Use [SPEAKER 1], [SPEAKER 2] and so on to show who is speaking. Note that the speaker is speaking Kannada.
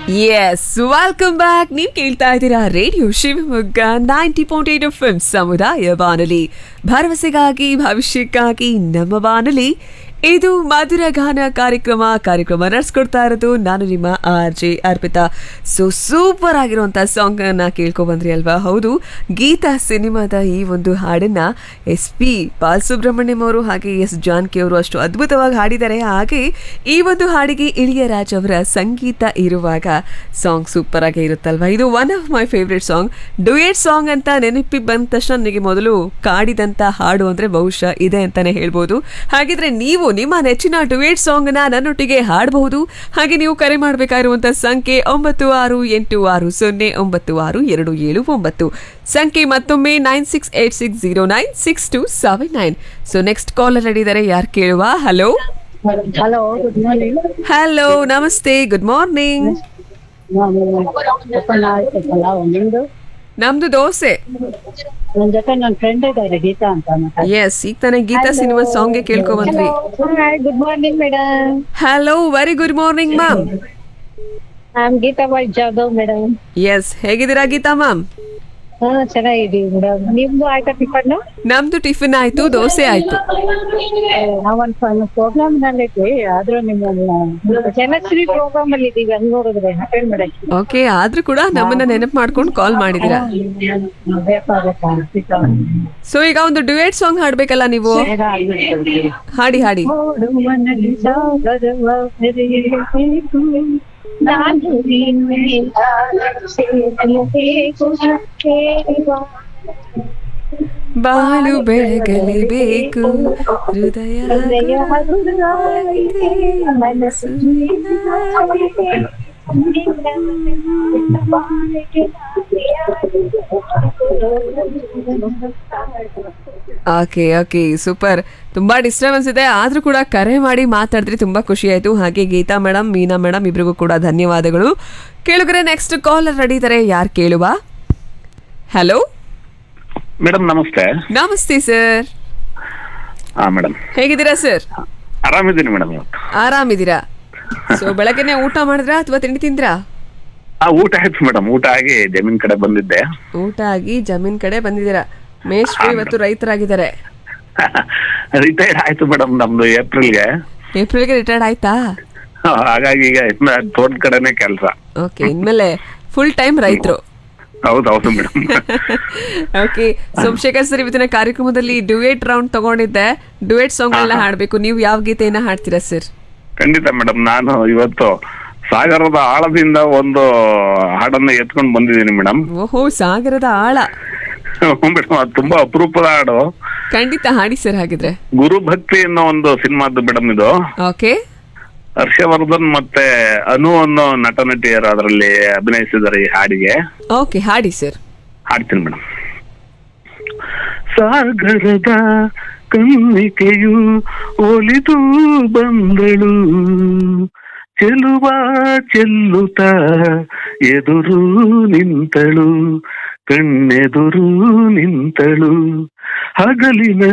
[SPEAKER 1] ಎಸ್ ವೆಲ್ಕಮ್ ಬ್ಯಾಕ್ ನೀವು ಕೇಳ್ತಾ ಇದ್ದೀರಾ radio Shivamogga ninety point eight F ಸಮುದಾಯ ಬಾನುಲಿ ಭರವಸೆಗಾಗಿ ಭವಿಷ್ಯಕ್ಕಾಗಿ ನಮ್ಮ ಬಾನುಲಿ ಇದು ಮಧುರ ಗಾನ ಕಾರ್ಯಕ್ರಮ ಕಾರ್ಯಕ್ರಮ ನಡೆಸ್ಕೊಡ್ತಾ ಇರೋದು ನಾನು ನಿಮ್ಮ R J Arpita so super ಆಗಿರುವಂಥ ಸಾಂಗ್ ಅನ್ನ ಕೇಳ್ಕೊ ಬಂದ್ರಿ ಅಲ್ವಾ ಹೌದು ಗೀತಾ ಸಿನಿಮಾದ ಈ ಒಂದು ಹಾಡನ್ನ ಎಸ್ ಪಿ ಬಾಲಸುಬ್ರಹ್ಮಣ್ಯಂ ಅವರು ಹಾಗೆ ಎಸ್ ಜಾನಕಿ ಅವರು ಅಷ್ಟು ಅದ್ಭುತವಾಗಿ ಹಾಡಿದ್ದಾರೆ ಹಾಗೆ ಈ ಒಂದು ಹಾಡಿಗೆ ಇಳಿಯರಾಜ್ ಅವರ ಸಂಗೀತ ಇರುವಾಗ ಸಾಂಗ್ ಸೂಪರ್ ಆಗಿ ಇರುತ್ತಲ್ವಾ ಇದು one of my favourite song duet song ಅಂತ ನೆನಪಿ ಬಂದ ತಕ್ಷಣ ನನಗೆ ಮೊದಲು ಕಾಡಿದಂತ ಹಾಡು ಅಂದ್ರೆ ಬಹುಶಃ ಇದೆ ಅಂತಾನೆ ಹೇಳ್ಬೋದು ಹಾಗಿದ್ರೆ ನೀವು ನಿಮ್ಮ ನೆಚ್ಚಿನ ಡುಯೇಟ್ ಸಾಂಗ್ ನ ನನ್ನೊಟ್ಟಿಗೆ ಹಾಡಬಹುದು ಹಾಗೆ ನೀವು ಕರೆ ಮಾಡಬೇಕಾಗಿರುವಂತಹ ಸಂಖ್ಯೆ ಒಂಬತ್ತು ಆರು ಎಂಟು ಆರು ಸೊನ್ನೆ ಒಂಬತ್ತು ಆರು ಎರಡು ಏಳು ಒಂಬತ್ತು ಸಂಖ್ಯೆ ಮತ್ತೊಮ್ಮೆ nine six eight six zero nine six two seven nine so next caller ಹಿಡಿದರೆ ಯಾರು ಕೇಳುವ hello
[SPEAKER 2] hello good morning
[SPEAKER 1] hello ನಮಸ್ತೆ ಗುಡ್ ಮಾರ್ನಿಂಗ್
[SPEAKER 2] ನಾನು ಓಪನ್ ಆಯ್ತಲ್ಲ ನಿಮ್ದು
[SPEAKER 1] ನಮ್ದು ದೋಸೆ
[SPEAKER 2] ನನ್ನ ಜೊತೆ ನನ್ನ ಫ್ರೆಂಡ್ ಇದ್ದಾರೆ ಗೀತಾ ಅಂತ
[SPEAKER 1] ಎಸ್ ಈಗ ತಾನೇ ಗೀತಾ ಸಿನಿಮಾ ಸಾಂಗ್ಗೆ ಕೇಳ್ಕೊ ಬಂದ್ವಿ
[SPEAKER 2] good morning madam
[SPEAKER 1] hello very good morning ma'am
[SPEAKER 2] I am Geeta Bai Jadhav madam
[SPEAKER 1] yes ಹೇಗಿದ್ದೀರಾ ಗೀತಾ ಮ್ಯಾಮ್
[SPEAKER 2] ಹಾ ಚೆನ್ನಾಗಿದ್ದೀವಿ ಮೇಡಮ್ ನಿಮ್ದು ಆಯ್ತಾ ಟಿಫನ್
[SPEAKER 1] ನಮ್ದು ಟಿಫಿನ್ ಆಯ್ತು ದೋಸೆ ಆಯ್ತು
[SPEAKER 2] ನಾವೊಂದು ಪ್ರೋಗ್ರಾಮ್ ನಲ್ಲಿದ್ವಿ ಆದ್ರೂ ನಿಮ್ಮ ಜನಶ್ರೀ ಪ್ರೋಗ್ರಾಮ್ ಅಲ್ಲಿ ಇದೀವಿ ಹಂಗ್ ನೋಡಿದ್ರೆ ಅಟೆಂಡ್ ಮಾಡಕ್ಕೆ
[SPEAKER 1] ಓಕೆ ಆದ್ರೂ ಕೂಡ ನಮ್ಮನ್ನ ನೆನಪು ಮಾಡ್ಕೊಂಡು ಕಾಲ್ ಮಾಡಿದೀರಾ
[SPEAKER 2] ಬೇಕಾಗತ್ತಾ
[SPEAKER 1] ಸೊ ಈಗ ಒಂದು ಡುಯೇಟ್ ಸಾಂಗ್ ಹಾಡ್ಬೇಕಲ್ಲ ನೀವು ಹಾಡಿ ಹಾಡಿ
[SPEAKER 2] ನೋಡುವನಲ್ಲಿ ಸಾಗರವ ಹರಿಯಬೇಕು. ನಾನು ನಿನ್ನಿಂದ ಸೇರಲೇಬೇಕು. ಕೇಳುವ
[SPEAKER 1] ಬಾಳು ಬೆಳಗಲೇಬೇಕು ಹೃದಯ
[SPEAKER 2] ಹೃದಯ ಹಗುರಾಗಿದೆ, ಮನಸ್ಸು ನೀನಾಗಿದೆ. ನಿನ್ನ ಬಾಳಿಗೆ
[SPEAKER 1] ಓಕೆ ಓಕೆ ಸೂಪರ್ ತುಂಬಾ ಡಿಸ್ಟರ್ಬೆನ್ಸ್ ಇದೆ ಆದ್ರೂ ಕೂಡ ಕರೆ ಮಾಡಿ ಮಾತಾಡಿದ್ರೆ ತುಂಬಾ ಖುಷಿ ಆಯ್ತು ಹಾಗೆ ಗೀತಾ ಮೇಡಮ್ ಮೀನಾ ಮೇಡಮ್ ಇಬ್ರಿಗೂ ಕೂಡ ಧನ್ಯವಾದಗಳು ಕೇಳುಗರೆ ನೆಕ್ಸ್ಟ್ ಕಾಲರ್ ರೆಡಿ ಇದ್ದಾರೆ ಯಾರು ಕೇಳುವ ಹಲೋ
[SPEAKER 3] ಮೇಡಮ್ ನಮಸ್ತೆ
[SPEAKER 1] ನಮಸ್ತೆ ಸರ್
[SPEAKER 3] ಹಾ ಮೇಡಮ್
[SPEAKER 1] ಹೇಗಿದ್ದೀರಾ ಸರ್
[SPEAKER 3] ಆರಾಮಿದ್ದೀನಿ ಮೇಡಮ್ ಇವತ್ತು
[SPEAKER 1] ಆರಾಮಿದ್ದೀರಾ ಸೊ ಬೆಳಗ್ಗೆನೆ ಊಟ ಮಾಡಿದ್ರಾ ಅಥವಾ ತಿಂಡಿ ತಿಂದ್ರಾ
[SPEAKER 3] ಆ ಊಟ ಆಯ್ತು ಮೇಡಮ್ ಊಟ ಆಗಿ ಜಮೀನ್ ಕಡೆ ಬಂದಿದ್ದೆ
[SPEAKER 1] ಊಟ ಆಗಿ ಜಮೀನ್ ಕಡೆ ಬಂದಿದ್ದೀರಾ ಮೇಷ್ಟ್ರು ಇವತ್ತು ರೈತರಾಗಿದ್ದಾರೆ
[SPEAKER 3] ರಿಟೈರ್ಡ್ ಆಯ್ತು ಮೇಡಮ್ ನಮ್ದು ಏಪ್ರಿಲ್ಗೆ
[SPEAKER 1] ಏಪ್ರಿಲ್ಗೆ ರಿಟೈರ್ಡ್ ಆಯ್ತಾ
[SPEAKER 3] ಹಾಗಾಗಿ ಈಗ ಇನ್ನ ತೋಟದ ಕಡೆನೆ ಕೆಲಸ
[SPEAKER 1] ಓಕೆ ಇನ್ಮೇಲೆ ಫುಲ್ ಟೈಮ್ ರೈತರು
[SPEAKER 3] ಹೌದು ಹೌದು ಮೇಡಮ್
[SPEAKER 1] ಓಕೆ ಸೋಮಶೇಖರ್ ಸರ್ ಇವತ್ತಿನ ಕಾರ್ಯಕ್ರಮದಲ್ಲಿ ಡುಯೇಟ್ ರೌಂಡ್ ತಗೊಂಡಿದ್ದೆ ಡುಯೇಟ್ ಸಾಂಗ್ ಎಲ್ಲ ಹಾಡ್ಬೇಕು ನೀವು ಯಾವ ಗೀತೆಯನ್ನ ಹಾಡ್ತೀರಾ ಸರ್
[SPEAKER 3] ಖಂಡಿತ ಮೇಡಮ್ ನಾನು ಇವತ್ತು ಸಾಗರದ ಆಳದಿಂದ ಒಂದು ಹಾಡನ್ನ ಎತ್ಕೊಂಡು ಬಂದಿದ್ದೀನಿ ಮೇಡಮ್
[SPEAKER 1] ಓಹೋ ಸಾಗರದ ಆಳ
[SPEAKER 3] ಮೇಡಮ್ ಅದು ತುಂಬಾ ಅಪರೂಪದ ಹಾಡು
[SPEAKER 1] ಖಂಡಿತ ಹಾಡಿ ಸರ್ ಹಾಗಿದ್ರೆ
[SPEAKER 3] ಗುರು ಭಕ್ತಿ ಅನ್ನೋ ಒಂದು ಸಿನಿಮಾದ್ದು ಮೇಡಮ್ ಇದು
[SPEAKER 1] ಓಕೆ
[SPEAKER 3] ಹರ್ಷವರ್ಧನ್ ಮತ್ತೆ ಅನು ಅನ್ನೋ ನಟ ನಟಿಯರು ಅದರಲ್ಲಿ ಅಭಿನಯಿಸಿದ್ದಾರೆ ಈ ಹಾಡಿಗೆ
[SPEAKER 1] ಓಕೆ ಹಾಡಿ ಸರ್
[SPEAKER 3] ಹಾಡ್ತೀನಿ ಮೇಡಮ್ ಸಾಗರದ ಕನ್ನಿಕೆಯು ಒಲಿದು ಬಂದಳು ಚೆಲುವ ಚೆಲ್ಲುತ್ತ ಎದುರು ನಿಂತಳು ಕಣ್ಣೆದುರು ನಿಂತಳು ಹಗಲಿನ